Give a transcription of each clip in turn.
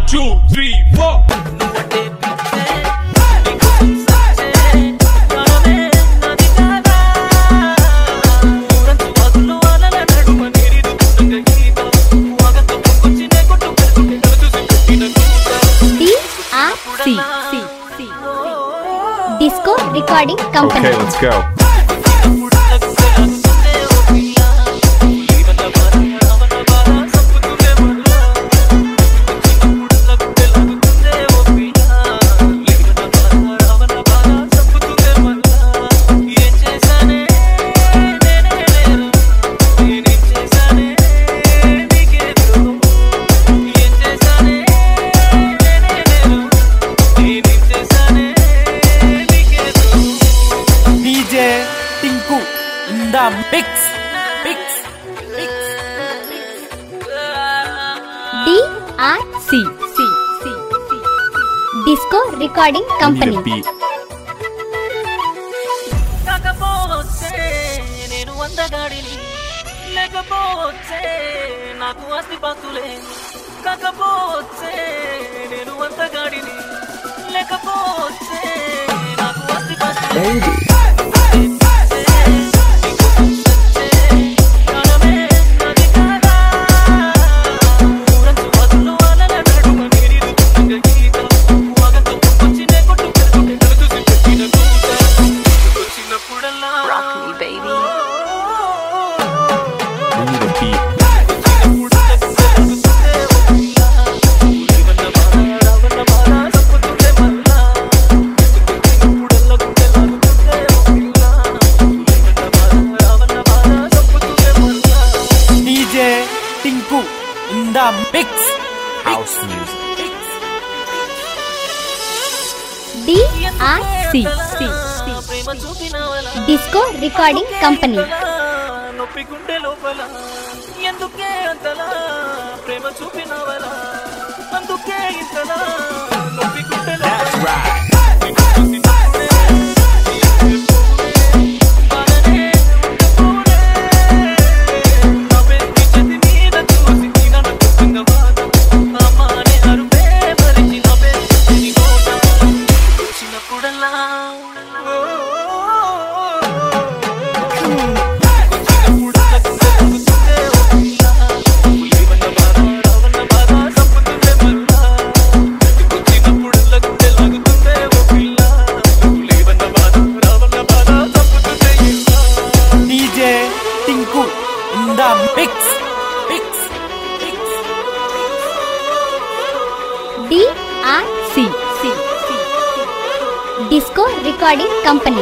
two, three, four. నువ్వంటే పిచ్చే, నీకోసం సచ్చే, ప్రాణమే నాది కాదా? ఊరంతా వాగుల్లో వానల నడుమ నీరిదుకున్న గీత, వాగంతో పొంగొచ్చిన కొట్టు పెరుగుతుంటే కలుచూసి పెట్టిన కూత. D R C C C disco recording company Okay, let's go. DJ Tinku in the mix. Mix. Mix. D R C C C disco recording We company need a beat. కాకపోతే నేను అందగాడిని లేకపోతే నాకు ఆస్తిపాస్తులే కాకపోతే నేను అందగాడిని లేకపోతే నాకు ఆస్తిపాస్తులే ప్రాణమే నాది కాదా? ఊరంతా వాగుల్లో వానల నడుమ నీరిదుకున్న గీత, వాగంతో పొంగొచ్చిన కొట్టు పెరుగుతుంటే కలుచూసి పెట్టిన కూత. వచ్చినప్పుడల్లా Rock me, baby. We need a beat. DJ Tinku in the mix. House music. D R C C ప్రేమ చూపినవలా డిస్కో రికార్డింగ్ కంపెనీ నొప్పి గుండె లోపల ఎందుకే అంతలా ప్రేమ చూపినవలా అందుకే ఇంతలా నొప్పి గుండె That's right. DJ Tinku in the mix. Mix. Mix. D R C C disco recording company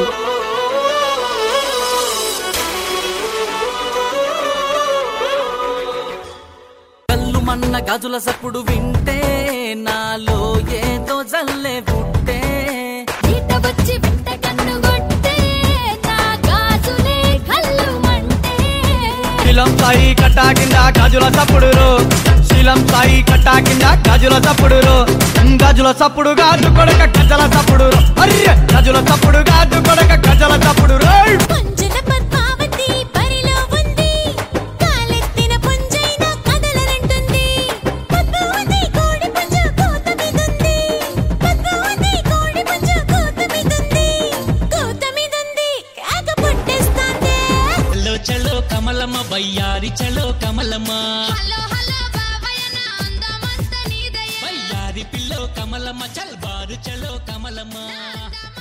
కళ్ళు మన్న గాజుల సప్పుడు వింటే నాలో ఏదో జల్లే పుట్టే నీట వచ్చి వెంట కన్నుగొట్టే నా గాజులే కళ్ళు మంటే శీలం సాయి కట్టా కింద గాజుల సప్పుడు శీలం సాయి కట్టా కింద గాజుల సప్పుడు గాజుల సప్పుడు గాజు కొడక గజల సప్పుడు అర్రె గజుల సప్పుడు గాజు కొడక గజల సప్పుడు రోయ్ పుంజన పద్మావతి పరిలో ఉంది కాలెత్తిన పుంజైన కదలనంటుంది పద్మావతి కోడి పుంజ కోత మీదుంది పద్మావతి కోడి పుంజ కోత మీదుంది కోత మీదుంది కాక పుట్టేస్తాందే చలో చలో కమలమ్మ బయ్యారి చలో కమలమ్మ హలో హలో బాబాయ్ నా అందమంత నీదయ్యా బయ్యారి పిల్లో కమలమ్మ చల్ బారు చలో కమలమ్మ